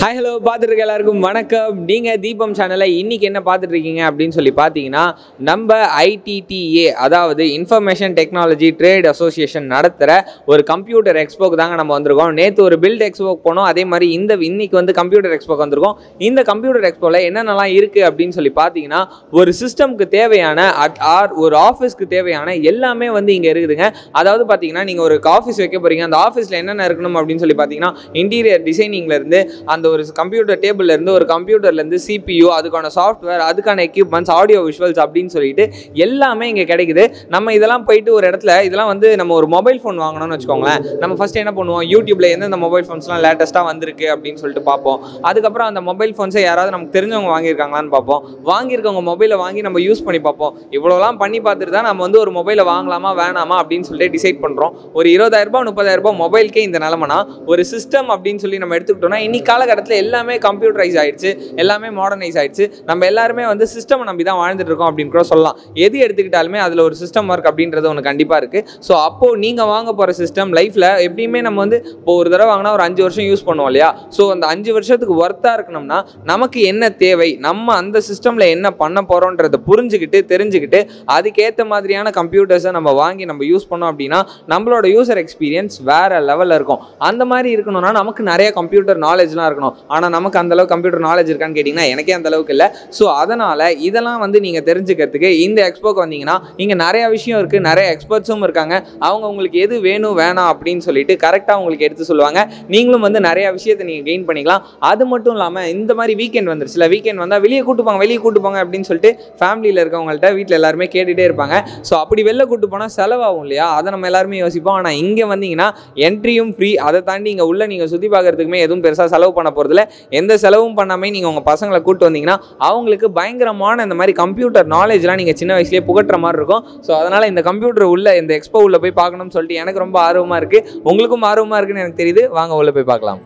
Hi hello பார்த்துட்டு இருக்க எல்லாருக்கும் வணக்கம் நீங்கள் தீபம் சேனலை இன்னைக்கு என்ன பார்த்துட்டு இருக்கீங்க அப்படின்னு சொல்லி பார்த்தீங்கன்னா நம்ம ஐடிடிஏ அதாவது இன்ஃபர்மேஷன் டெக்னாலஜி ட்ரேட் அசோசியேஷன் நடத்துகிற ஒரு கம்ப்யூட்டர் எக்ஸ்போக்கு தாங்க நம்ம வந்திருக்கோம் நேற்று ஒரு பில்ட் எக்ஸ்போக்கு போனோம் அதே மாதிரி இந்த இன்னைக்கு வந்து கம்ப்யூட்டர் எக்ஸ்போக்கு வந்திருக்கோம் இந்த கம்ப்யூட்டர் எக்ஸ்போவில் என்னென்னலாம் இருக்குது அப்படின்னு சொல்லி பார்த்தீங்கன்னா ஒரு சிஸ்டம்க்கு தேவையான அட் ஆர் ஒரு ஆஃபீஸ்க்கு தேவையான எல்லாமே வந்து இங்கே இருக்குதுங்க அதாவது பார்த்தீங்கன்னா நீங்கள் ஒரு ஆஃபீஸ் வைக்க போகிறீங்க அந்த ஆஃபீஸில் என்னென்ன இருக்கணும் அப்படின்னு சொல்லி பார்த்தீங்கன்னா இன்டீரியர் டிசைனிங்லேருந்து அந்த ஒரு கம்ப்யூட்டர் டேபிள்ல இருந்து ஒரு கம்ப்யூட்டர்ல இருந்து சிபியூ அதுக்கான சாஃப்ட்வேர் அதுக்கான எக்யூப்மெண்ட்ஸ் ஆடியோ விஷுவல்ஸ் அப்படின்னு சொல்லிட்டு எல்லாமே இங்கே கிடைக்குது நம்ம இதெல்லாம் போயிட்டு ஒரு இடத்துல இதெல்லாம் வந்து நம்ம ஒரு மொபைல் ஃபோன் வாங்கணும்னு வச்சுக்கோங்களேன் நம்ம ஃபர்ஸ்ட் என்ன பண்ணுவோம் யூடியூப்ல எந்தெந்த மொபைல் ஃபோன்ஸ்லாம் லேட்டஸ்ட்டாக வந்திருக்கு அப்படின்னு சொல்லிட்டு பார்ப்போம் அதுக்கப்புறம் அந்த மொபைல் ஃபோன்ஸை யாராவது நமக்கு தெரிஞ்சவங்க வாங்கியிருக்காங்களான்னு பார்ப்போம் வாங்கியிருக்கவங்க மொபைலை வாங்கி நம்ம யூஸ் பண்ணி பார்ப்போம் இவ்வளோலாம் பண்ணி பார்த்துட்டு தான் நம்ம வந்து ஒரு மொபைலை வாங்கலாமா வேணாமா அப்படின்னு சொல்லிட்டு டிசைட் பண்ணுறோம் ஒரு இருபதாயிரம் ரூபாய் முப்பதாயிரம் ரூபாய் மொபைலுக்கே இந்த நிலமனா ஒரு சிஸ்டம் அப்படின்னு சொல்லி நம்ம எடுத்துக்கிட்டோம்னா இன்னைக்கு காலகட்டத்தில் எல்லாமே கம்ப்யூட்டரைஸ் ஆயிடுச்சு எல்லாமே மாடர்னைஸ் ஆயிடுச்சு நம்ம எல்லாருமே வந்து சிஸ்டம் நம்பி தான் வாழ்ந்துட்டு இருக்கோம் அப்படின்னு கூட சொல்லலாம் எது எடுத்துக்கிட்டாலுமே அதில் ஒரு சிஸ்டம் ஒர்க் அப்படின்றது ஒன்று கண்டிப்பாக இருக்குது ஸோ அப்போது நீங்கள் வாங்க போகிற சிஸ்டம் லைஃப்பில் எப்படியுமே நம்ம வந்து இப்போ ஒரு தடவை வாங்கினா ஒரு அஞ்சு வருஷம் யூஸ் பண்ணுவோம் இல்லையா ஸோ அந்த அஞ்சு வருஷத்துக்கு ஒர்த்தாக இருக்கணும்னா நமக்கு என்ன தேவை நம்ம அந்த சிஸ்டமில் என்ன பண்ண போகிறோன்றதை புரிஞ்சுக்கிட்டு தெரிஞ்சுக்கிட்டு அதுக்கேற்ற மாதிரியான கம்ப்யூட்டர்ஸை நம்ம வாங்கி நம்ம யூஸ் பண்ணோம் அப்படின்னா நம்மளோட யூசர் எக்ஸ்பீரியன்ஸ் வேற லெவலில் இருக்கும் அந்த மாதிரி இருக்கணும்னா நமக்கு நிறைய கம்ப்யூட்டர் நாலேஜ்லாம் இருக்கணும் ஆனால் நமக்கு அந்த அளவுக்கு கம்ப்யூட்டர் நாலேஜ் இருக்கான்னு கேட்டிங்கன்னா எனக்கே அந்த அளவுக்கு இல்லை ஸோ அதனால் இதெல்லாம் வந்து நீங்கள் தெரிஞ்சுக்கிறதுக்கு இந்த எக்ஸ்போக்கு வந்தீங்கன்னா இங்கே நிறைய விஷயம் இருக்குது நிறைய எக்ஸ்பர்ட்ஸும் இருக்காங்க அவங்க உங்களுக்கு எது வேணும் வேணாம் அப்படின்னு சொல்லிட்டு கரெக்டாக உங்களுக்கு எடுத்து சொல்லுவாங்க நீங்களும் வந்து நிறைய விஷயத்தை நீங்கள் கெயின் பண்ணிக்கலாம் அது மட்டும் இல்லாமல் இந்த மாதிரி வீக்கெண்ட் வந்துருச்சுல வீக்கெண்ட் வந்தால் வெளியே கூட்டு போங்க வெளியே கூட்டு போங்க அப்படின்னு சொல்லிட்டு ஃபேமிலியில் இருக்கவங்கள்ட்ட வீட்டில் எல்லாருமே கேட்டுகிட்டே இருப்பாங்க ஸோ அப்படி வெளில கூட்டு போனால் செலவாகும் இல்லையா அதை நம்ம எல்லாருமே யோசிப்போம் ஆனால் இங்கே வந்தீங்கன்னா என்ட்ரியும் ஃப்ரீ அதை தாண்டி இங்கே உள்ள நீங்கள் சுற்றி பார்க்கறதுக்குமே எதுவும் பெருசாக செலவு பண்ண போகிறதில்ல எந்த செலவும் பண்ணாமல் நீங்கள் உங்கள் பசங்களை கூட்டு வந்தீங்கன்னா அவங்களுக்கு பயங்கரமான இந்த மாதிரி கம்ப்யூட்டர் நாலேஜ்லாம் நீங்கள் சின்ன வயசுலேயே புகட்டுற மாதிரி இருக்கும் ஸோ அதனால் இந்த கம்ப்யூட்டர் உள்ள இந்த எக்ஸ்போ உள்ள போய் பார்க்கணும்னு சொல்லிட்டு எனக்கு ரொம்ப ஆர்வமாக இருக்குது உங்களுக்கும் ஆர்வமாக இருக்குன்னு எனக்கு தெரியுது வாங்க உள்ள போய் பார்க்கலாம்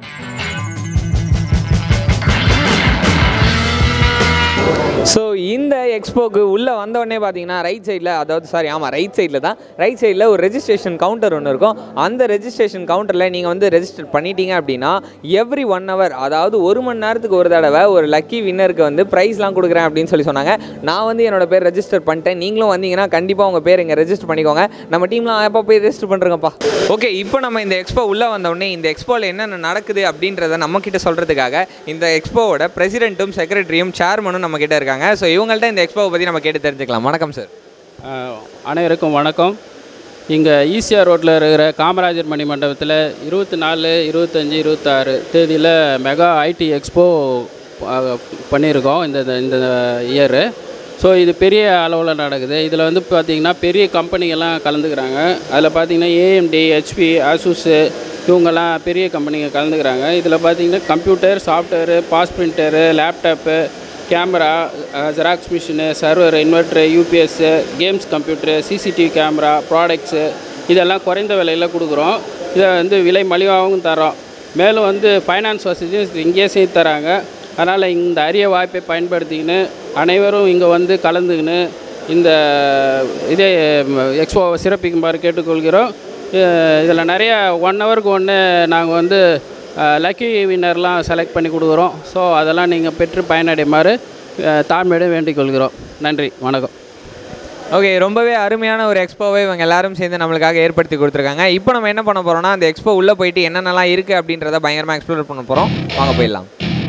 ஸோ இந்த எக்ஸ்போக்கு உள்ளே வந்தவொடனே பார்த்தீங்கன்னா ரைட் சைடில் அதாவது சாரி ஆமாம் ரைட் சைடில் தான் ரைட் சைடில் ஒரு ரெஜிஸ்ட்ரேஷன் கவுண்டர் ஒன்று இருக்கும் அந்த ரெஜிஸ்ட்ரேஷன் கவுண்டரில் நீங்கள் வந்து ரெஜிஸ்டர் பண்ணிட்டீங்க அப்படின்னா எவ்ரி ஒன் ஹவர் அதாவது ஒரு மணி நேரத்துக்கு ஒரு தடவை ஒரு லக்கி வின்னருக்கு வந்து ப்ரைஸ்லாம் கொடுக்குறேன் அப்படின்னு சொல்லி சொன்னாங்க நான் வந்து என்னோட பேர் ரெஜிஸ்டர் பண்ணிட்டேன் நீங்களும் வந்தீங்கன்னா கண்டிப்பாக உங்கள் பேர் இங்கே ரெஜிஸ்டர் பண்ணிக்கோங்க நம்ம டீம்லாம் எப்போ போய் ரெஜிஸ்டர் பண்ணுறோங்கப்பா ஓகே இப்போ நம்ம இந்த எக்ஸ்போ உள்ளே வந்தோடனே இந்த எக்ஸ்போவில் என்னென்ன நடக்குது அப்படின்றத நம்மக்கிட்ட சொல்கிறதுக்காக இந்த எக்ஸ்போவோட பிரசிடென்ட்டும் செக்ரட்டரியும் சேர்மனும் நம்ம கிட்ட இருக்காங்க ஸோ இவங்கள்ட்ட இந்த எக்ஸ்போவை பற்றி நம்ம கேட்டு தெரிஞ்சுக்கலாம் வணக்கம் சார் அஹ், அனைவருக்கும் வணக்கம் இங்கே ஈசிஆர் ரோட்டில் இருக்கிற காமராஜர் மணி மண்டபத்தில் இருபத்தி நாலு இருபத்தஞ்சி இருபத்தாறு தேதியில் மெகா ஐடி எக்ஸ்போ அஹ், பண்ணியிருக்கோம் இந்த இந்த இயரு ஸோ இது பெரிய அளவில் நடக்குது இதில் வந்து பார்த்திங்கன்னா பெரிய கம்பெனிகள்லாம் கலந்துக்கிறாங்க அதில் பார்த்திங்கன்னா ஏஎம்டி ஹெச்பி ஆசூஸு இவங்கெல்லாம் பெரிய கம்பெனிங்க கலந்துக்கிறாங்க இதில் பார்த்திங்கன்னா computer software POS printer laptop camera xerox machine server inverter UPS games computer CCTV camera products இதெல்லாம் குறைந்த விலையில் கொடுக்குறோம் இதை வந்து விலை மலிவாகவும் தரோம் மேலும் வந்து ஃபைனான்ஸ் வசதியும் இங்கேயே செய்து தராங்க அதனால் இந்த அரிய வாய்ப்பை பயன்படுத்திக்கின்னு அனைவரும் இங்கே வந்து கலந்துக்கின்னு இந்த இதே எக்ஸ்போவை சிறப்பிக்குமாறு கேட்டுக்கொள்கிறோம் இதில் நிறைய ஒன் ஹவருக்கு ஒன்று நாங்கள் வந்து லக்கி வின்னர்லாம் செலக்ட் பண்ணி கொடுக்குறோம் ஸோ அதெல்லாம் நீங்கள் பெற்று பயனடையுமாறு அஹ், தாழ்மையுடன் வேண்டிக் கொள்கிறோம் நன்றி வணக்கம் ஓகே ரொம்பவே அருமையான ஒரு எக்ஸ்போவை இவங்க எல்லாரும் சேர்ந்து நம்மளுக்காக ஏற்படுத்தி கொடுத்துருக்காங்க இப்போ நம்ம என்ன பண்ண போகிறோம்னா அந்த எக்ஸ்போ உள்ளே போயிட்டு என்னென்னலாம் இருக்குது அப்படின்றத பயங்கரமாக எக்ஸ்ப்ளோர் பண்ண போகிறோம் வாங்க போயிடலாம்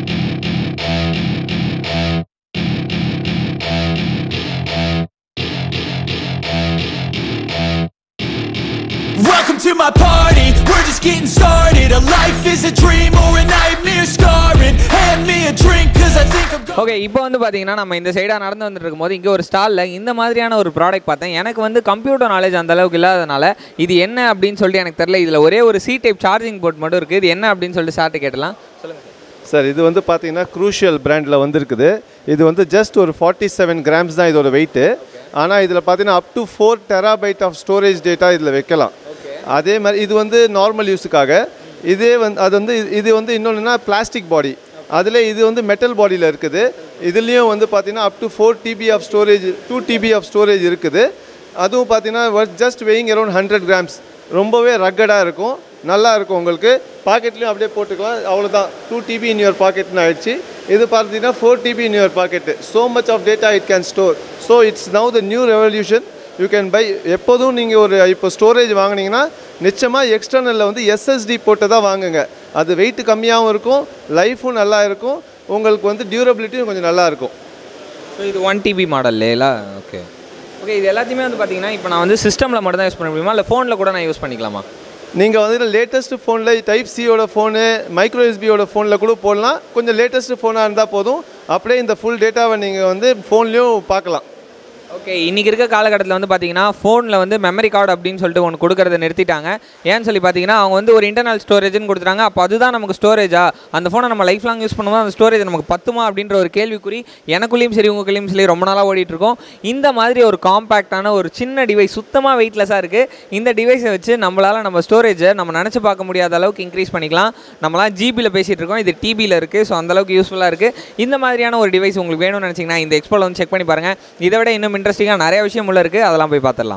Welcome to my party, we're just getting started A life is a dream or a nightmare scarring Hand me a drink cause I think I'm going okay இப்போ வந்து பார்த்தீங்கன்னா நம்ம இந்த சைடாக நடந்து வந்துட்டு இருக்கும்போது இங்கே ஒரு ஸ்டாலில் இந்த மாதிரியான ஒரு ப்ராடக்ட் பார்த்தேன் எனக்கு வந்து கம்ப்யூட்டர் நாலேஜ் அந்த அளவுக்கு இல்லாதனால இது என்ன அப்படின்னு சொல்லிட்டு எனக்கு தெரியல இதில் ஒரே ஒரு சி டைப் சார்ஜிங் போர்ட் மட்டும் இருக்குது இது என்ன அப்படின்னு சொல்லிட்டு சார்ட்டு கேட்டலாம் சொல்லுங்கள் சார் இது வந்து பார்த்தீங்கன்னா க்ரூஷியல் பிராண்டில் வந்திருக்குது இது வந்து ஜஸ்ட் ஒரு ஃபார்ட்டி செவன் கிராம்ஸ் தான் இதோட வெயிட்டு ஆனால் இதில் பார்த்தீங்கன்னா up to four terabyte of storage data இதில் வைக்கலாம் அதே மாதிரி இது வந்து நார்மல் யூஸுக்காக இதே வந்து அது வந்து இது- இது வந்து இன்னொன்றுனா பிளாஸ்டிக் பாடி அதில் இது வந்து மெட்டல் பாடியில் இருக்குது இதுலேயும் வந்து பார்த்தீங்கன்னா up to four TB of storage two TB of storage இருக்குது அதுவும் பார்த்தீங்கன்னா just weighing around hundred grams ரொம்பவே ரக்கடாக இருக்கும் நல்லா இருக்கும் உங்களுக்கு பாக்கெட்லேயும் அப்படியே போட்டுக்கலாம் அவ்வளோதான் டூ டிபி இன் யுவர் பாக்கெட்னு ஆயிடுச்சு இது பார்த்தீங்கன்னா four TB in your pocket so much of data it can store so it's now the new revolution you can buy எப்போதும் நீங்கள் ஒரு இப்போ ஸ்டோரேஜ் வாங்குனீங்கன்னா நிச்சயமாக எக்ஸ்டர்னலில் வந்து எஸ்எஸ்டி போட்டு தான் வாங்குங்க அது வெயிட் கம்மியாகவும் இருக்கும் லைஃபும் நல்லா இருக்கும் உங்களுக்கு வந்து டியூரபிலிட்டியும் கொஞ்சம் நல்லா இருக்கும் ஸோ இது ஒன் டிபி மாடல் இல்லையா ஓகே ஓகே இது எல்லாத்தையுமே வந்து பார்த்தீங்கன்னா இப்போ நான் வந்து சிஸ்டமில் மட்டும் தான் யூஸ் பண்ண முடியுமா இல்லை ஃபோனில் கூட நான் யூஸ் பண்ணிக்கலாமா நீங்கள் வந்து லேட்டஸ்ட் ஃபோனில் டைப் சியோட ஃபோனு மைக்ரோ எஸ்பியோட ஃபோனில் கூட போடலாம் கொஞ்சம் லேட்டஸ்ட் ஃபோனாக இருந்தால் போதும் அப்படியே இந்த ஃபுல் டேட்டாவை நீங்கள் வந்து ஃபோன்லேயும் பார்க்கலாம் ஓகே இன்றைக்கி இருக்க காலகட்டத்தில் வந்து பார்த்தீங்கன்னா ஃபோனில் வந்து மெமரி கார்டு அப்படின்னு சொல்லிட்டு ஒன்று கொடுக்கறத நிறுத்திட்டாங்க ஏன்னு சொல்லி பார்த்தீங்கன்னா அவங்க வந்து ஒரு இன்டர்னல் ஸ்டோரேஜ்னு கொடுத்துட்டாங்க அப்போ அதுதான் நமக்கு ஸ்டோரேஜா அந்த ஃபோனை நம்ம லைஃப் லாங் யூஸ் பண்ணுவோம் அந்த ஸ்டோரேஜ் நமக்கு பத்துமா அப்படின்ற ஒரு கேள்விக்குறி எனக்குள்ளேயும் சரி உங்களுக்குள்ளேயும் சரி ரொம்ப நாளாக ஓடிட்டு இருக்கோம் இந்த மாதிரி ஒரு காம்பேக்டான ஒரு சின்ன டிவைஸ் சுத்தமாக வெயிட்லெஸ்ஸாக இருக்குது இந்த டிவைஸை வச்சு நம்மளால் நம்ம ஸ்டோரேஜை நம்ம நினச்சி பார்க்க முடியாத அளவுக்கு இன்க்ரீஸ் பண்ணிக்கலாம் நம்மளாம் ஜிபியில் பேசிகிட்டு இருக்கோம் இது டிபியில் இருக்குது ஸோ அந்தளவுக்கு யூஸ்ஃபுல்லாக இருக்குது இந்த மாதிரியான ஒரு டிவைஸ் உங்களுக்கு வேணும்னு நினச்சிங்கன்னா இந்த எக்ஸ்போவில் வந்து செக் பண்ணி பாருங்கள் இதை விட இன்னும் இன்ட்ரெஸ்டிங்காக நிறைய விஷயம் உள்ள இருக்குது அதெல்லாம் போய் பார்த்துடலாம்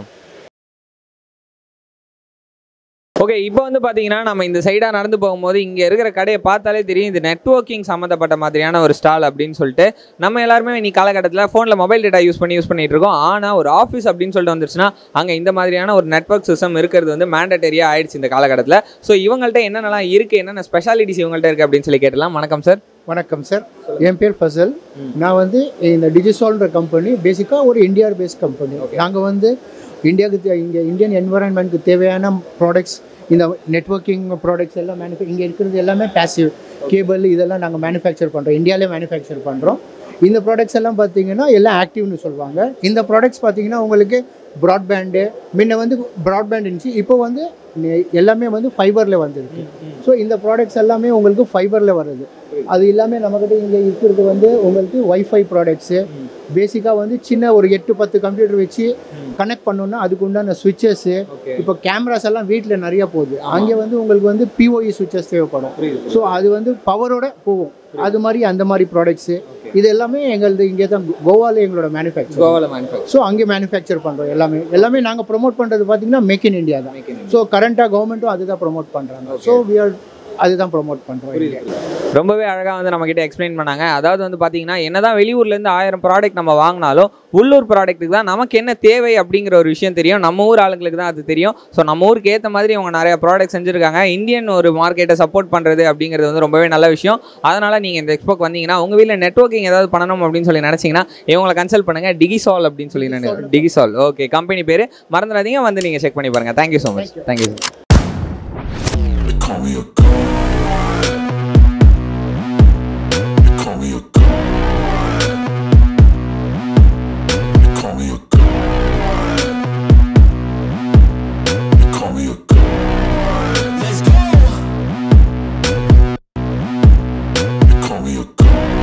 ஓகே இப்போ வந்து பார்த்தீங்கன்னா நம்ம இந்த சைடாக நடந்து போகும்போது இங்கே இருக்கிற கடையை பார்த்தாலே தெரியும் இது நெட்வொர்க்கிங் சம்மந்தப்பட்ட மாதிரியான ஒரு ஸ்டால் அப்படின்னு சொல்லிட்டு நம்ம எல்லாருமே இன்னைக்கு காலகட்டத்தில் ஃபோனில் மொபைல் டேட்டா யூஸ் பண்ணி யூஸ் பண்ணிட்டு இருக்கோம் ஆனால் ஒரு ஆஃபீஸ் அப்படின்னு சொல்லிட்டு வந்துருச்சுன்னா அங்கே இந்த மாதிரியான ஒரு நெட்வொர்க் சிஸ்டம் இருக்கிறது வந்து மேண்டட்டரியாக ஆயிடுச்சு இந்த காலகட்டத்தில் ஸோ இவங்கள்ட்ட என்னென்னலாம் இருக்குது என்னென்ன ஸ்பெஷாலிட்டிஸ் இவங்கள்ட்ட இருக்குது அப்படின்னு சொல்லி கேட்டலாம் வணக்கம் சார் வணக்கம் சார் என் பேர் ஃபசல் நான் வந்து இந்த டிஜிசால்ன்ற கம்பெனி பேசிக்காக ஒரு இந்தியா பேஸ்ட் கம்பெனி நாங்கள் வந்து இந்தியாவுக்கு தே- இங்கே இந்தியன் என்வரான்மெண்ட்க்கு தேவையான ப்ராடக்ட்ஸ் இந்த நெட்வொர்க்கிங் ப்ராடக்ட்ஸ் எல்லாம் மேனுஃபே இங்கே இருக்கிறது எல்லாமே பேசிவ் கேபிள் இதெல்லாம் நாங்கள் மேனுஃபேக்சர் பண்ணுறோம் இந்தியாவிலே மேனுஃபேக்சர் பண்ணுறோம் இந்த ப்ராடக்ட்ஸ் எல்லாம் பார்த்தீங்கன்னா எல்லாம் ஆக்டிவ்னு சொல்லுவாங்க இந்த ப்ராடக்ட்ஸ் பார்த்தீங்கன்னா உங்களுக்கு ப்ராட்பேண்டு முன்ன வந்து ப்ராட்பேண்ட் இருந்துச்சு இப்போ வந்து நெ- எல்லாமே வந்து ஃபைபரில் வந்துருக்கு ஸோ இந்த ப்ராடக்ட்ஸ் எல்லாமே உங்களுக்கு ஃபைபரில் வருது அது இல்லாமல் நம்மக்கிட்ட இங்கே இருக்கிறது வந்து உங்களுக்கு ஒய்ஃபை ப்ராடக்ட்ஸு பேசிக்காக வந்து சின்ன ஒரு எட்டு பத்து கம்ப்யூட்டர் வச்சு கனெக்ட் பண்ணோன்னா அதுக்கு உண்டான சுவிச்சஸ்ஸு இப்போ கேமராஸ் எல்லாம் வீட்டில் நிறைய போகுது அங்கே வந்து உங்களுக்கு வந்து பிஓஇ சுவிச்சஸ் தேவைப்படும் ஸோ அது வந்து பவரோட போகும் அது மாதிரி அந்த மாதிரி ப்ராடக்ட்ஸு இது எல்லாமே எங்களது இங்கே தான் கோவாவில் எங்களோட மேனுஃபேக்சர் கோவாவில் மேனுஃபேக்சர் ஸோ அங்கே மேனுஃபேக்சர் பண்ணுறோம் எல்லாமே எல்லாமே நாங்கள் ப்ரோமோட் பண்ணுறது பார்த்தீங்கன்னா மேக் இன் இந்தியா தான் ஸோ கரண்ட்டாக கவர்மெண்ட்டும் அதுதான் ப்ரோமோட் பண்ணுறாங்க ஸோ வி ஆர் அதுதான் ப்ரோமோட் பண்ணுறோம் ரொம்பவே அழகாக வந்து நம்மக்கிட்ட எக்ஸ்பிளைன் பண்ணாங்க அதாவது வந்து பார்த்தீங்கன்னா என்னதான் வெளியூர்லேருந்து ஆயிரம் ப்ராடக்ட் நம்ம வாங்கினாலும் உள்ளூர் ப்ராடக்ட்டுக்கு தான் நமக்கு என்ன தேவை அப்படிங்கிற ஒரு விஷயம் தெரியும் நம்ம ஊர் ஆளுங்களுக்கு தான் அது தெரியும் ஸோ நம்ம ஊருக்கு ஏற்ற மாதிரி அவங்க நிறைய ப்ராடக்ட் செஞ்சுருக்காங்க இந்தியன் ஒரு மார்க்கெட்டை சப்போர்ட் பண்ணுறது அப்படிங்கிறது வந்து ரொம்பவே நல்ல விஷயம் அதனால் நீங்கள் இந்த எக்ஸ்போக்கு வந்தீங்கன்னா உங்கள் வீட்டில் நெட்வொர்க்கிங் ஏதாவது பண்ணணும் அப்படின்னு சொல்லி நினச்சிங்கன்னா இவங்களை கன்சல்ட் பண்ணுங்கள் டிகிசால் அப்படின்னு சொல்லி நினைக்கிறேன் டிகிசால் ஓகே கம்பெனி பேர் மறந்துடாதீங்க வந்து நீங்கள் செக் பண்ணி பாருங்கள் thank you so much thank you Call me a god. Call me a god. Call me a god. Call me a god. Let's go. Call me a god.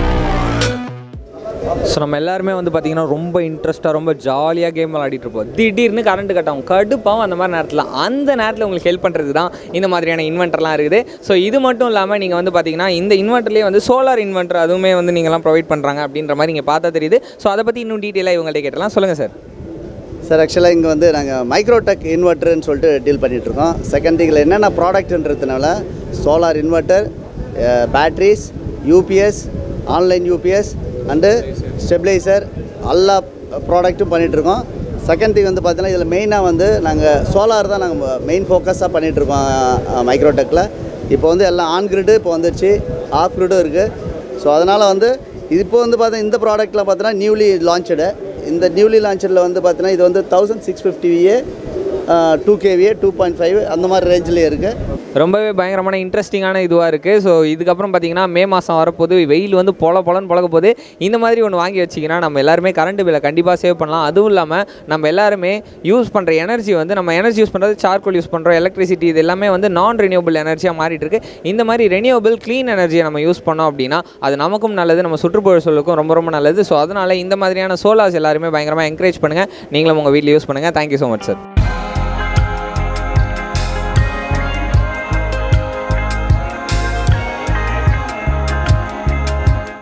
So நம்ம எல்லாருமே வந்து பார்த்தீங்கன்னா ரொம்ப இன்ட்ரெஸ்ட்டாக ரொம்ப ஜாலியாக கேம் விளையாடிட்டு இருப்போம் திடீர்னு கரண்ட் கட் ஆகும் கடுப்பாகும் அந்த மாதிரி நேரத்தில் அந்த நேரத்தில் உங்களுக்கு ஹெல்ப் பண்ணுறதுக்கு தான் இந்த மாதிரியான இன்வெர்ட்டர்லாம் இருக்குது ஸோ இது மட்டும் இல்லாமல் நீங்கள் வந்து பார்த்தீங்கன்னா இந்த இன்வெர்ட்டர்லேயே வந்து சோலார் இன்வெர்ட்டர் அதுவுமே வந்து நீங்கள்லாம் ப்ரொவைட் பண்ணுறாங்க அப்படின்ற மாதிரி நீங்கள் பார்த்தா தெரியுது ஸோ அதை பற்றி இன்னும் டீட்டெயிலாக இவங்கள்ட்ட கேட்டலாம் சொல்லுங்கள் சார் சார் ஆக்சுவலாக இங்கே வந்து நாங்கள் மைக்ரோடெக் இன்வெர்ட்டர்னு சொல்லிட்டு டீல் பண்ணிகிட்ருக்கோம் செகண்ட் திங்கில் என்னென்ன ப்ராடக்ட்ன்றதுனால solar inverter batteries UPS online UPS and stabiliser எல்லா ப்ராடக்ட்டும் பண்ணிகிட்ருக்கோம் செகண்ட் திங் வந்து பார்த்தீங்கன்னா இதில் மெயினாக வந்து நாங்கள் சோலார் தான் நாங்கள் மெயின் ஃபோக்கஸாக பண்ணிகிட்ருக்கோம் மைக்ரோடெக்கில் இப்போ வந்து எல்லாம் ஆன் கிரிடு இப்போ வந்துருச்சு ஆஃப் கிரிடும் இருக்குது ஸோ அதனால் வந்து இது இப்போ வந்து பார்த்தா இந்த ப்ராடக்ட்டில் பார்த்தீங்கன்னா நியூலி லான்ச்சடு இந்த நியூலி லான்ச்சடில் வந்து பார்த்தீங்கன்னா இது வந்து thousand six fifty VA two KVA two point five அந்த மாதிரி ரேஞ்சிலே இருக்குது ரொம்பவே பயங்கரமான இன்ட்ரெஸ்டிங்கான இதுவாக இருக்குது ஸோ இதுக்கப்புறம் பார்த்தீங்கன்னா மே மாதம் வரப்போது வெயில் வந்து பொல பொலன்னு பொழக்க போது இந்த மாதிரி ஒன்று வாங்கி வச்சிங்கன்னா நம்ம எல்லாருமே கரண்ட் பில்லை கண்டிப்பாக சேவ் பண்ணலாம் அதுவும் இல்லாமல் நம்ம எல்லாருமே யூஸ் பண்ணுற எனர்ஜி வந்து நம்ம எனர்ஜி யூஸ் பண்ணுறது சார்கோல் யூஸ் பண்ணுறோம் எலக்ட்ரிசிட்டி இது எல்லாமே வந்து நான் ரெனியூபிள் எனர்ஜியாக மாறிட்டு இருக்கு இந்த மாதிரி ரெனியூபிள் க்ளீன் எனர்ஜியை நம்ம யூஸ் பண்ணோம் அப்படின்னா அது நமக்கும் நல்லது நம்ம சுற்றுச்சூழலுக்கும் ரொம்ப ரொம்ப நல்லது ஸோ அதனால் இந்த மாதிரியான சோலார்ஸ் எல்லாருமே பயங்கரமாக என்கரேஜ் பண்ணுங்கள் நீங்களும் உங்கள் வீட்டில் யூஸ் பண்ணுங்கள் தேங்க்யூ ஸோ மச் சார்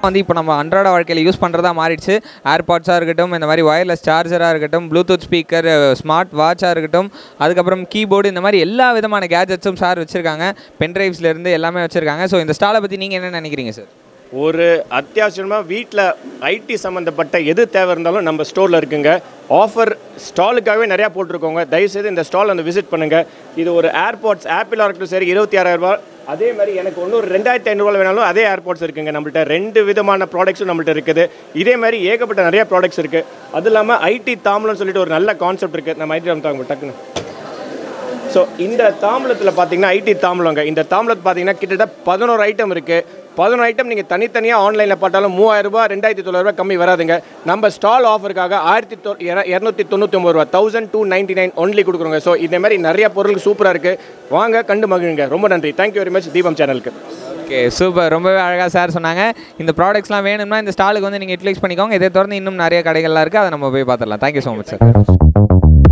வந்து இப்போ நம்ம அன்றாட வாழ்க்கையில் யூஸ் பண்ணுறதா மாறிடுச்சு ஏர்பாட்ஸாக இருக்கட்டும் இந்த மாதிரி ஒயர்லெஸ் சார்ஜராக இருக்கட்டும் ப்ளூடூத் ஸ்பீக்கர் ஸ்மார்ட் வாட்சாக இருக்கட்டும் அதுக்கப்புறம் கீபோர்டு இந்த மாதிரி எல்லா விதமான கேஜெட்ஸும் சார் வச்சுருக்காங்க பென்ட்ரைவ்ஸ்லேருந்து எல்லாமே வச்சுருக்காங்க ஸோ இந்த ஸ்டாலை பற்றி நீங்கள் என்ன நினைக்கிறீங்க சார் ஒரு அத்தியாவசியமாக வீட்டில் ஐடி சம்மந்தப்பட்ட எது தேவை இருந்தாலும் நம்ம ஸ்டோரில் இருக்குங்க ஆஃபர் ஸ்டாலுக்காகவே நிறையா போட்டிருக்கோங்க தயவுசெய்து இந்த ஸ்டால் வந்து விசிட் பண்ணுங்கள் இது ஒரு ஏர்பாட்ஸ் ஆப்பிளாக இருக்கட்டும் சரி இருபத்தி ஆறாயிரரூபா அதே மாதிரி எனக்கு ஒன்று ஒரு ரெண்டாயிரத்தி ஐநூறுவா வேணாலும் அதே ஏர்பாட்ஸ் இருக்குங்க நம்மள்ட்ட ரெண்டு விதமான ப்ராடக்ட்ஸும் நம்மள்ட்ட இருக்குது இதே மாதிரி ஏகப்பட்ட நிறைய ப்ராடக்ட்ஸ் இருக்குது அது இல்லாமல் ஐடி தாம்பலம்னு சொல்லிட்டு ஒரு நல்ல கான்செப்ட் இருக்குது நம்ம ஐடி தாம்பலம் டக்குன்னு ஸோ இந்த தாம்பலத்தில் பார்த்தீங்கன்னா ஐடி தாம்பலங்க இந்த தாம்பலத்தில் பார்த்தீங்கன்னா கிட்டத்தட்ட பதினோரு ஐட்டம் இருக்குது பதினோரு ஐட்டம் நீங்கள் தனித்தனியாக ஆன்லைனில் பார்த்தாலும் மூவாயிரம் ரூபாய் ரெண்டாயிரத்தி தொள்ளாயிரரூபா கம்மி வராதுங்க நம்ம ஸ்டால் ஆஃபருக்காக ஆயிரத்தி தொ இரநூத்தி தொண்ணூற்றி ஒம்பது ரூபா thousand two ninety nine only கொடுக்குறோங்க ஸோ இதே மாதிரி நிறைய பொருள் சூப்பராக இருக்குது வாங்க கண்டு மகிழுங்க ரொம்ப நன்றி தேங்க்யூ வெரி மச் தீபம் சேனலுக்கு ஓகே சூப்பர் ரொம்பவே அழகாக சார் சொன்னாங்க இந்த ப்ராடக்ட்ஸ்லாம் வேணும்னா இந்த ஸ்டாலுக்கு வந்து நீங்கள் யூட்டிலைஸ் பண்ணிக்கோங்க இதை தொடர்ந்து இன்னும் நிறைய கடைகள்லாம் இருக்குது அதை நம்ம போய் பார்த்துடலாம் thank you so much sir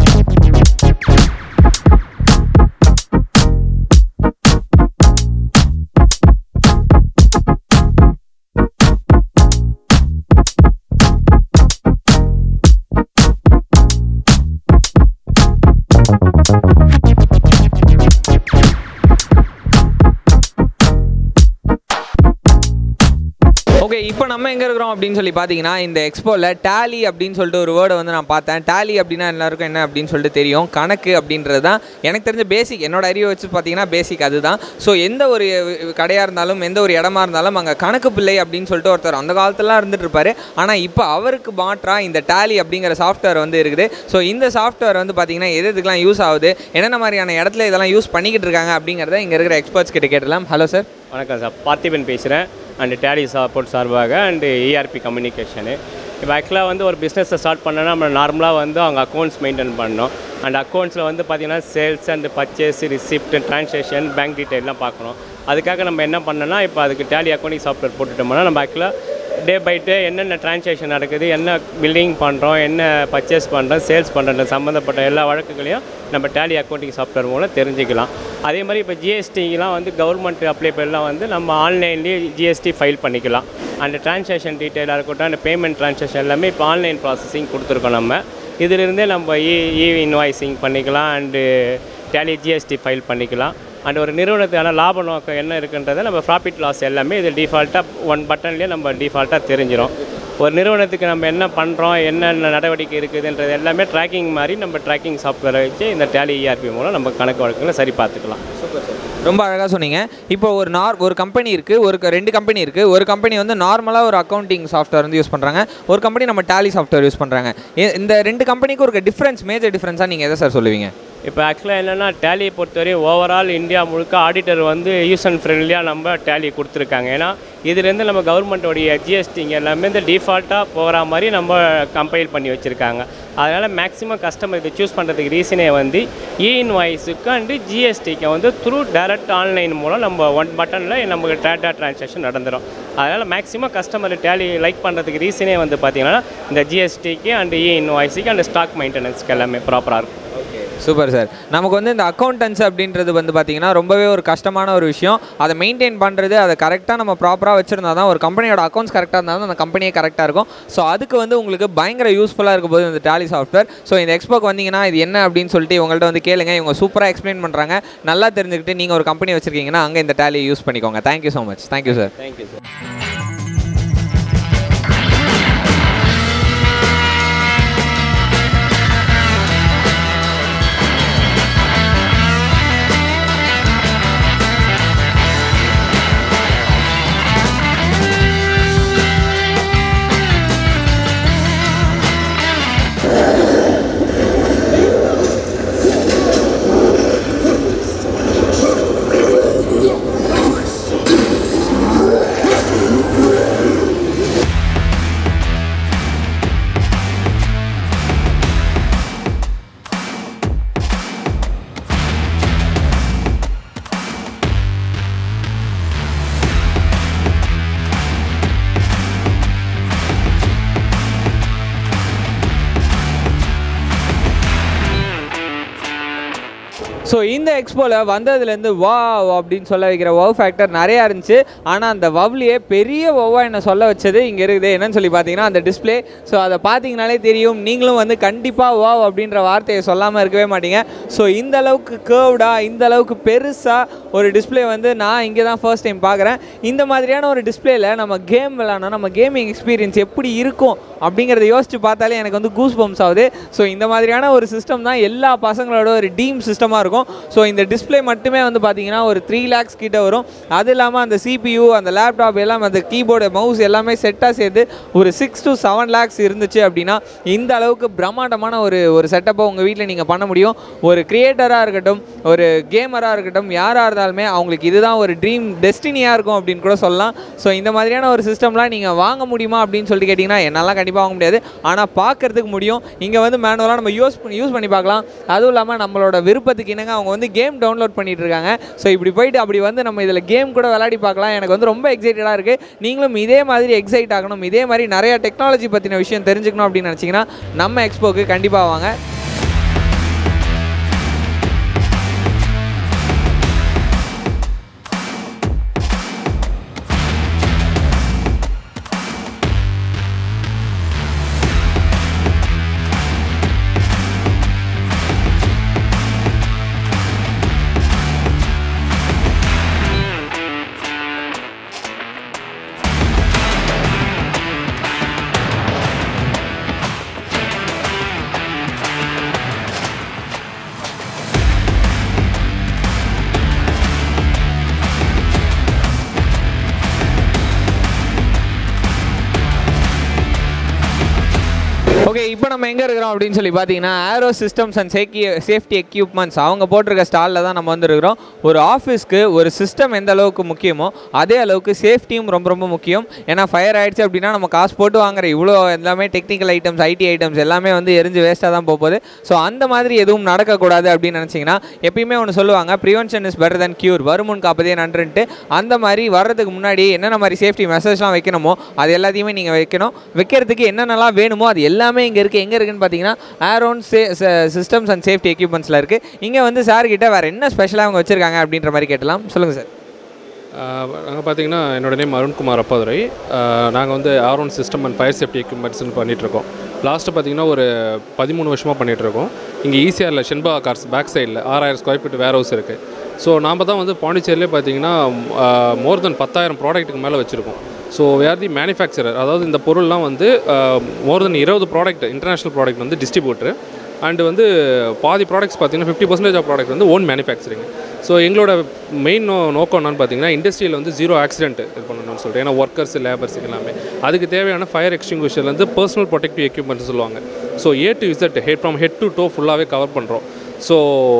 okay இப்போ நம்ம எங்கே இருக்கிறோம் அப்படின்னு சொல்லி பார்த்தீங்கன்னா இந்த எக்ஸ்போவில் டேலி அப்படின்னு சொல்லிட்டு ஒரு வேர்டை வந்து நான் பார்த்தேன் டேலி அப்படின்னா எல்லாருக்கும் என்ன அப்படின்னு சொல்லிட்டு தெரியும் கணக்கு அப்படின்றது தான் எனக்கு தெரிஞ்ச பேசிக் என்னோட அறிவை வச்சு பார்த்தீங்கன்னா பேசிக் அதுதான் ஸோ எந்த ஒரு கடையாக இருந்தாலும் எந்த ஒரு இடமா இருந்தாலும் அங்கே கணக்கு பிள்ளை அப்படின்னு சொல்லிட்டு ஒருத்தர் அந்த காலத்துலலாம் இருந்துட்டு இருப்பாரு ஆனால் இப்போ அவருக்கு மாற்றாக இந்த டேலி அப்படிங்கிற சாஃப்ட்வேர் வந்து இருக்குது ஸோ இந்த சாஃப்ட்வேர் வந்து பார்த்தீங்கன்னா எது எதுக்கெல்லாம் யூஸ் ஆகுது என்னென்ன மாதிரியான இடத்துல இதெல்லாம் யூஸ் பண்ணிக்கிட்டு இருக்காங்க அப்படிங்கிறத இங்கே இருக்கிற எக்ஸ்பர்ட்ஸ் கிட்ட கேட்டலாம் ஹலோ சார் வணக்கம் சார் பார்த்திபன் பேசுகிறேன் அண்டு டேலி சப்போர்ட் சார்பாக அண்டு இஆர்பி கம்யூனிகேஷனு இப்போ ஆக்சுவலாக வந்து ஒரு பிஸ்னஸை ஸ்டார்ட் பண்ணோன்னா நம்ம நார்மலாக வந்து அவங்க அக்கௌண்ட்ஸ் மெயின்டைன் பண்ணணும் அண்ட் அக்கௌண்ட்ஸில் வந்து பார்த்திங்கன்னா sales and purchase receipt transaction bank டீட்டெயிலாம் பார்க்கணும் அதுக்காக நம்ம என்ன பண்ணோன்னா இப்போ அதுக்கு டேலி அக்கௌண்டிங் சாஃப்ட்வேர் போட்டுட்டோம்னா நம்ம ஆக்சுவலாக டே பை டே என்னென்ன ட்ரான்சாக்ஷன் நடக்குது என்ன பில்லிங் பண்ணுறோம் என்ன பர்ச்சேஸ் பண்ணுறோம் சேல்ஸ் பண்ணுற சம்மந்தப்பட்ட எல்லா வழக்குகளையும் நம்ம டேலி அக்கௌண்டிங் சாஃப்ட்வேர் மூலம் தெரிஞ்சுக்கலாம் அதே மாதிரி இப்போ ஜிஎஸ்டிலாம் வந்து கவர்மெண்ட் அப்ளை பண்ணலாம் வந்து நம்ம ஆன்லைன்லேயே ஜிஎஸ்டி ஃபைல் பண்ணிக்கலாம் அந்த ட்ரான்சாக்ஷன் டீட்டெயிலாக இருக்கட்டும் அந்த பேமெண்ட் ட்ரான்சாக்ஷன் எல்லாமே இப்போ ஆன்லைன் ப்ராசஸிங் கொடுத்துருக்கோம் நம்ம இதிலிருந்தே நம்ம இ இ இன்வாய்ஸிங் பண்ணிக்கலாம் அண்டு டேலி ஜிஎஸ்டி ஃபைல் பண்ணிக்கலாம் அண்ட் ஒரு நிறுவனத்துக்கான லாப நோக்கம் என்ன இருக்குன்றதை நம்ம ப்ராஃபிட் லாஸ் எல்லாமே இது டிஃபால்ட்டாக ஒன் பட்டன்லேயே நம்ம டிஃபால்ட்டாக தெரிஞ்சிடும் ஒரு நிறுவனத்துக்கு நம்ம என்ன பண்ணுறோம் என்னென்ன நடவடிக்கை இருக்குதுன்றது எல்லாமே ட்ராக்கிங் மாதிரி நம்ம ட்ராக்கிங் சாஃப்ட்வேரை வச்சு இந்த டேலி இஆர்பி மூலம் நம்ம கணக்கு வழக்குகளை சரி பார்த்துக்கலாம் ரொம்ப அழகாக சொன்னீங்க இப்போ ஒரு நார் ஒரு கம்பெனி இருக்குது ஒரு க- ரெண்டு கம்பெனி இருக்குது ஒரு கம்பெனி வந்து நார்மலாக ஒரு அக்கௌண்டிங் சாஃப்ட்வேர் வந்து யூஸ் பண்ணுறாங்க ஒரு கம்பெனி நம்ம டேலி சாஃப்ட்வேர் யூஸ் பண்ணுறாங்க இந்த ரெண்டு கம்பெனிக்கும் ஒரு டிஃப்ரென்ஸ் மேஜர் டிஃப்ரென்ஸாக நீங்கள் எதை சார் சொல்லுவீங்க இப்போ ஆக்சுவலாக என்னென்னா டேலியை பொறுத்தவரை ஓவரால் இந்தியா முழுக்க ஆடிட்டர் வந்து யூஸ் அண்ட் ஃப்ரெண்ட்லியாக நம்ம டேலி கொடுத்துருக்காங்க ஏன்னா இதுலேருந்து நம்ம கவர்மெண்ட்டோடைய ஜிஎஸ்டிங்க எல்லாமே இந்த டிஃபால்ட்டாக போகிற மாதிரி நம்ம கம்பைல் பண்ணி வச்சுருக்காங்க அதனால் மேக்ஸிமம் கஸ்டமர் இதை சூஸ் பண்ணுறதுக்கு ரீசனே வந்து இ இன்வாய்ஸுக்கு அண்டு ஜிஎஸ்டிக்கு வந்து த்ரூ டைரக்ட் ஆன்லைன் மூலம் நம்ம ஒன் பட்டனில் நமக்கு டேட்டா ட்ரான்சாக்ஷன் நடந்துடும் அதனால் மேக்ஸிமம் கஸ்டமர் டேலி லைக் பண்ணுறதுக்கு ரீசனே வந்து பார்த்திங்கன்னா இந்த ஜிஎஸ்டிக்கு அண்டு இ இன்வாய்ஸுக்கு அண்ட் ஸ்டாக் மெயின்டெனன்ஸ்க்கு எல்லாமே ப்ராப்பராக இருக்கும் சூப்பர் சார் நமக்கு வந்து இந்த அக்கௌண்டன்ஸ் அப்படின்றது வந்து பார்த்தீங்கன்னா ரொம்பவே ஒரு கஷ்டமான ஒரு விஷயம் அதை மெயின்டைன் பண்ணுறது அதை கரெக்டாக நம்ம ப்ராப்பராக வச்சுருந்தா தான் ஒரு கம்பெனியோட அக்கௌண்ட்ஸ் கரெக்டாக இருந்தால் தான் அந்த கம்பெனியே கரெக்டாக இருக்கும் ஸோ அதுக்கு வந்து உங்களுக்கு பயங்கர யூஸ்ஃபுல்லாக இருக்கும் போது இந்த டேலி சாஃப்ட்வேர் ஸோ இந்த எக்ஸ்போக்கு வந்தீங்கன்னா இது என்ன அப்படின்னு சொல்லிட்டு உங்கள்கிட்ட வந்து கேளுங்க இவங்க சூப்பராக எக்ஸ்பிளைன் பண்ணுறாங்க நல்லா தெரிஞ்சுக்கிட்டு நீங்கள் ஒரு கம்பெனி வச்சுருக்கீங்கன்னா அங்கே இந்த டேலியை யூஸ் பண்ணிக்கோங்க thank you so much thank you sir thank you sir Thank so இந்த எக்ஸ்போவில் வந்ததுலேருந்து வா அப்படின்னு சொல்ல வைக்கிற வவ் ஃபேக்டர் நிறையா இருந்துச்சு ஆனால் அந்த வவ்லேயே பெரிய வவ்வா என்னை சொல்ல வச்சது இங்கே இருக்குது என்னன்னு சொல்லி பார்த்தீங்கன்னா அந்த டிஸ்ப்ளே ஸோ அதை பார்த்தீங்கனாலே தெரியும் நீங்களும் வந்து கண்டிப்பாக வாவ் அப்படின்ற வார்த்தையை சொல்லாமல் இருக்கவே மாட்டீங்க ஸோ இந்த அளவுக்கு கேர்வ்டாக இந்த அளவுக்கு பெருசாக ஒரு டிஸ்ப்ளே வந்து நான் இங்கே தான் ஃபர்ஸ்ட் டைம் பார்க்குறேன் இந்த மாதிரியான ஒரு டிஸ்ப்ளேல நம்ம கேம் விளாட்னா நம்ம கேமிங் எக்ஸ்பீரியன்ஸ் எப்படி இருக்கும் அப்படிங்கிறத யோசிச்சு பார்த்தாலே எனக்கு வந்து கூஸ் பம்ஸ் ஆகுது ஸோ இந்த மாதிரியான ஒரு சிஸ்டம் தான் எல்லா பசங்களோட ஒரு டீம் சிஸ்டமாக இருக்கும் ஸோ இந்த டிஸ்ப்ளே மட்டுமே வந்து பார்த்தீங்கன்னா ஒரு த்ரீ லேக்ஸ் கிட்ட வரும் அது இல்லாமல் அந்த சிபியூ அந்த லேப்டாப் எல்லாம் அந்த கீபோர்டு மவுஸ் எல்லாமே செட்டாக சேர்த்து ஒரு சிக்ஸ் to செவன் லேக்ஸ் இருந்துச்சு அப்படின்னா இந்த அளவுக்கு பிரம்மாண்டமான ஒரு ஒரு செட்டப்பை உங்கள் வீட்டில் நீங்கள் பண்ண முடியும் ஒரு கிரியேட்டராக இருக்கட்டும் ஒரு கேமராக இருக்கட்டும் யாராக இருந்தாலுமே அவங்களுக்கு இதுதான் ஒரு ட்ரீம் டெஸ்டினியாக இருக்கும் அப்படின்னு கூட சொல்லலாம் ஸோ இந்த மாதிரியான ஒரு சிஸ்டம்லாம் நீங்கள் வாங்க முடியுமா அப்படின்னு சொல்லிட்டு கேட்டிங்கன்னா என்னால் கண்டிப்பாக வாங்க முடியாது ஆனால் பார்க்கறதுக்கு முடியும் இங்கே வந்து மேனுவலாக நம்ம யூஸ் பண்ணி யூஸ் பண்ணி பார்க்கலாம் அதுவும் இல்லாமல் நம்மளோட விருப்பத்துக்கு இணங்க அவங்க வந்து கேம் டவுன்லோட் பண்ணிட்டு இருக்காங்க ஸோ இப்படி போயிட்டு அப்படி வந்து நம்ம இதில் கேம் கூட விளையாடி பார்க்கலாம் எனக்கு வந்து ரொம்ப எக்ஸைட்டடாக இருக்குது நீங்களும் இதே மாதிரி எக்ஸைட் ஆகணும் இதே மாதிரி நிறைய டெக்னாலஜி பற்றின விஷயம் தெரிஞ்சுக்கணும் அப்படின்னு நினச்சிங்கன்னா நம்ம எக்ஸ்போக்கு கண்டிப்பாக வாங்க ஓகே இப்போ நம்ம எங்கே இருக்கிறோம் அப்படின்னு சொல்லி பார்த்தீங்கன்னா ஏரோ சிஸ்டம்ஸ் அண்ட் சேக்கி சேஃப்டி எக்யூப்மெண்ட்ஸ் அவங்க போட்டிருக்க ஸ்டாலில் தான் நம்ம வந்துருக்கிறோம் ஒரு ஆஃபீஸ்க்கு ஒரு சிஸ்டம் எந்த அளவுக்கு முக்கியமோ அதே அளவுக்கு சேஃப்டியும் ரொம்ப ரொம்ப முக்கியம் ஏன்னா ஃபயர் ஆயிடுச்சு அப்படின்னா நம்ம காசு போட்டு வாங்குற இவ்வளோ எல்லாமே டெக்னிக்கல் ஐட்டம்ஸ் ஐடி ஐட்டம்ஸ் எல்லாமே வந்து எரிஞ்சு வேஸ்ட்டாக தான் போகுது ஸோ அந்த மாதிரி எதுவும் நடக்கக்கூடாது அப்படின்னு நினச்சிங்கன்னா எப்பயுமே ஒன்று சொல்லுவாங்க prevention is better than cure வருமுன் காப்பதே நன்றுன்ட்டு அந்த மாதிரி வர்றதுக்கு முன்னாடி என்னென்ன மாதிரி சேஃப்டி மெசேஜ்லாம் வைக்கணுமோ அது எல்லாத்தையுமே நீங்கள் வைக்கணும் வைக்கிறதுக்கு என்னென்னலாம் வேணுமோ அது எல்லாமே இங்கே இருக்குது எங்கே இருக்குன்னு பார்த்தீங்கன்னா ஏரோன் சே சிஸ்டம்ஸ் அண்ட் சேஃப்டி எக்யூப்மெண்ட்ஸில் இருக்குது இங்கே வந்து சார் கிட்ட வேறு என்ன ஸ்பெஷலாக அவங்க வச்சுருக்காங்க அப்படின்ற மாதிரி கேட்டலாம் சொல்லுங்கள் சார் நாங்கள் பார்த்தீங்கன்னா என்னோட நேம் அருண்குமார் அப்பாதுரை நாங்கள் வந்து Aaron system and fire safety எக்யூப்மெண்ட்ஸ்னு பண்ணிகிட்ருக்கோம் லாஸ்ட்டு பார்த்தீங்கன்னா ஒரு பதிமூணு வருஷமாக பண்ணிகிட்ருக்கோம் இங்கே ஈசிஆரில் ஷென்பா கார்ஸ் பேக் சைடில் ஆறாயிரம் ஸ்கொயர் ஃபீட் வேர் ஹவுஸ் இருக்குது ஸோ நாம் தான் வந்து பாண்டிச்சேரியிலே பார்த்தீங்கன்னா மோர் தென் பத்தாயிரம் ப்ராடக்ட்டுக்கு மேலே வச்சுருக்கோம் ஸோ வேர் தி மேனுஃபேக்சரர் அதாவது இந்த பொருள்லாம் வந்து மோர் தென் இருபது ப்ராடக்ட் இன்டர்நேஷ்னல் ப்ராடக்ட் வந்து டிஸ்ட்ரிபியூட்டர் அண்டு வந்து பாதி ப்ராடக்ட்ஸ் பார்த்தீங்கன்னா ஃபிஃப்டி பர்சன்டேஜ் ஆஃப் ப்ராடக்ட் வந்து ஓன் மேனுஃபேக்சரிங் ஸோ எங்களோட மெயின் நோ நோக்கம் என்னன்னு பார்த்தீங்கன்னா இண்டஸ்ட்ரியில் வந்து ஜீரோ ஆக்சிடென்ட் இது பண்ணணும்னு சொல்லிட்டு ஏன்னா ஒர்க்கர்ஸ் லேபர்ஸ் எல்லாமே அதுக்கு தேவையான ஃபயர் எக்ஸ்டிங்விஷர்லேருந்து பர்சனல் ப்ரொடெக்டிவ் எக்யூப்மெண்ட்ஸ் சொல்லுவாங்க so A to Z head from head to toe ஃபுல்லாகவே கவர் பண்ணுறோம் ஸோ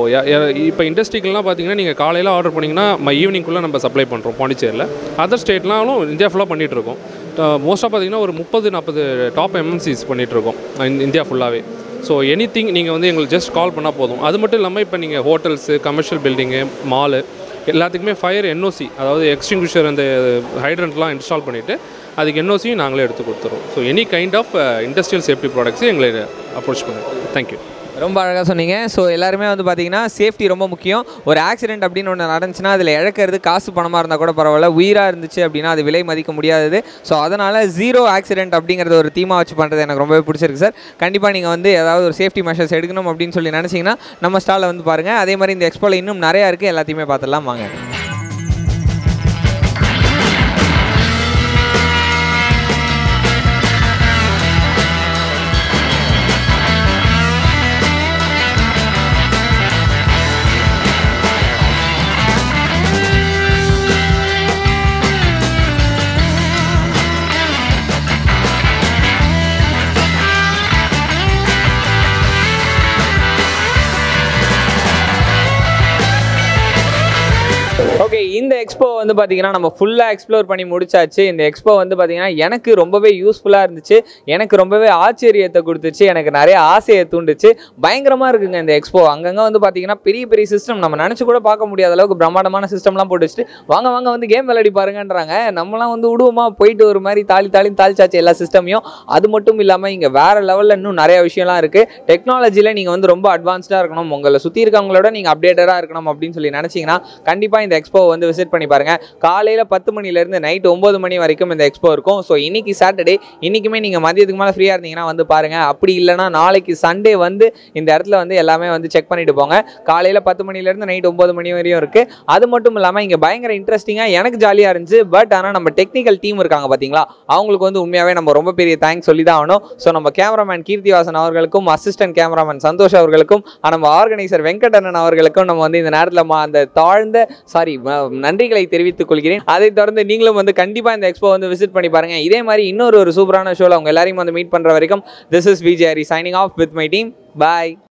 இப்போ இண்டஸ்ட்ரிக்கெலாம் பார்த்தீங்கன்னா நீங்கள் காலையில் ஆர்டர் பண்ணிங்கன்னா ம ஈவினிங்குள்ளே நம்ம சப்ளை பண்ணுறோம் பாண்டிச்சேரியில் அதர் ஸ்டேட்னாலும் இந்தியா ஃபுல்லாக பண்ணிகிட்ருக்கோம் மோஸ்ட்டாக பார்த்தீங்கன்னா ஒரு முப்பது நாற்பது டாப் எம்என்சிஸ் பண்ணிகிட்ருக்கோம் இந்தியா ஃபுல்லாகவே ஸோ எனி திங் நீங்கள் வந்து எங்களுக்கு ஜஸ்ட் கால் பண்ணால் போதும் அது மட்டும் இல்லாமல் இப்போ நீங்கள் ஹோட்டல்ஸு கமர்ஷியல் பில்டிங்கு மாலு எல்லாத்துக்குமே ஃபயர் என்ஓசி அதாவது எக்ஸ்டிங்விஷர் அந்த ஹைட்ரண்ட்லாம் இன்ஸ்டால் பண்ணிவிட்டு அதுக்கு என்ஓசியும் நாங்களே எடுத்து கொடுத்துருவோம் so any kind of industrial safety ப்ராடக்ட்ஸை எங்களை அப்ரோச் பண்ணுவோம் தேங்க்யூ ரொம்ப அழகாக சொன்னீங்க ஸோ எல்லாருமே வந்து பார்த்தீங்கன்னா சேஃப்டி ரொம்ப முக்கியம் ஒரு ஆக்சிடென்ட் அப்படின்னு ஒன்று நடந்துச்சுன்னா அதில் இழக்கிறது காசு பணமாக இருந்தால் கூட பரவாயில்ல உயிராக இருந்துச்சு அப்படின்னா அது விலை மதிக்க முடியாதது ஸோ அதனால் ஜீரோ ஆக்சிடென்ட் அப்படிங்கிறத ஒரு தீமாக வச்சு பண்ணுறது எனக்கு ரொம்பவே பிடிச்சிருக்கு சார் கண்டிப்பாக நீங்கள் வந்து ஏதாவது ஒரு சேஃப்டி மெஷர்ஸ் எடுக்கணும் அப்படின்னு சொல்லி நினச்சிங்கன்னா நம்ம ஸ்டாலில் வந்து பாருங்கள் அதே மாதிரி இந்த எக்ஸ்போவில் இன்னும் நிறையா இருக்குது எல்லாத்தையுமே பார்த்துடலாம் வாங்க வந்து பார்த்தீங்கன்னா நம்ம ஃபுல்லாக எக்ஸ்ப்ளோர் பண்ணி முடிச்சாச்சு இந்த எக்ஸ்போ வந்து பார்த்தீங்கன்னா எனக்கு ரொம்பவே யூஸ்ஃபுல்லாக இருந்துச்சு எனக்கு ரொம்பவே ஆச்சரியத்தை கொடுத்துச்சு எனக்கு நிறைய ஆசையை தூண்டுச்சு பயங்கரமாக இருக்குங்க இந்த எக்ஸ்போ அங்கங்கே வந்து பார்த்தீங்கன்னா பெரிய பெரிய சிஸ்டம் நம்ம நினச்சி கூட பார்க்க முடியாத அளவுக்கு பிரம்மாண்டமான சிஸ்டம்லாம் போட்டு வச்சுட்டு வாங்க வாங்க வந்து கேம் விளையாடி பாருங்கன்றாங்க நம்மலாம் வந்து விடுவோமா போயிட்டு ஒரு மாதிரி தாலி தாலி தாளிச்சாச்சு எல்லா சிஸ்டமையும் அது மட்டும் இல்லாமல் இங்கே வேற லெவலில் இன்னும் நிறைய விஷயம்லாம் இருக்குது டெக்னாலஜியில் நீங்கள் வந்து ரொம்ப அட்வான்ஸ்டாக இருக்கணும் உங்களை சுற்றி இருக்கவங்களோட நீங்கள் அப்டேட்டடாக இருக்கணும் அப்படின்னு சொல்லி நினச்சிங்கன்னா கண்டிப்பாக இந்த எக்ஸ்போ வந்து விசிட் பண்ணி பாருங்க காலையில் பத்து மணிலேருந்து நைட் ஒம்பது மணி வரைக்கும் இந்த எக்ஸ்போ இருக்கும் ஸோ இன்னைக்கு சாட்டர்டே இன்றைக்குமே நீங்கள் மதியத்துக்கு மேலே ஃப்ரீயாக இருந்தீங்கன்னா வந்து பாருங்கள் அப்படி இல்லைனா நாளைக்கு சண்டே வந்து இந்த இடத்துல வந்து எல்லாமே வந்து செக் பண்ணிட்டு போங்க காலையில் பத்து மணிலேருந்து நைட் ஒம்பது மணி வரையும் இருக்குது அது மட்டும் இல்லாமல் இங்கே பயங்கர இன்ட்ரெஸ்டிங்காக எனக்கு ஜாலியாக இருந்துச்சு பட் ஆனால் நம்ம டெக்னிக்கல் டீம் இருக்காங்க பார்த்தீங்களா அவங்களுக்கு வந்து உண்மையாகவே நம்ம ரொம்ப பெரிய தேங்க்ஸ் சொல்லி தான் ஆகணும் ஸோ நம்ம கேமராமேன் கீர்த்திவாசன் அவர்களுக்கும் அசிஸ்டன்ட் கேமராமேன் சந்தோஷ் அவர்களுக்கும் அஹ் நம்ம ஆர்கனைசர் வெங்கடண்ணன் அவர்களுக்கும் நம்ம வந்து இந்த நேரத்தில் அந்த தாழ்ந்த சாரி நன்றிகளை தெரிவித்துக் கொள்கிறேன் அதை தொடர்ந்து நீங்களும் வந்து கண்டிப்பாக இந்த எக்ஸ்போ வந்து விசிட் பண்ணி பாருங்க இதே மாதிரி இன்னொரு ஒரு சூப்பரான ஷோவில் அவங்க எல்லாரையும் வந்து மீட் பண்ணுற வரைக்கும் this is Vijay Hari signing off with my team bye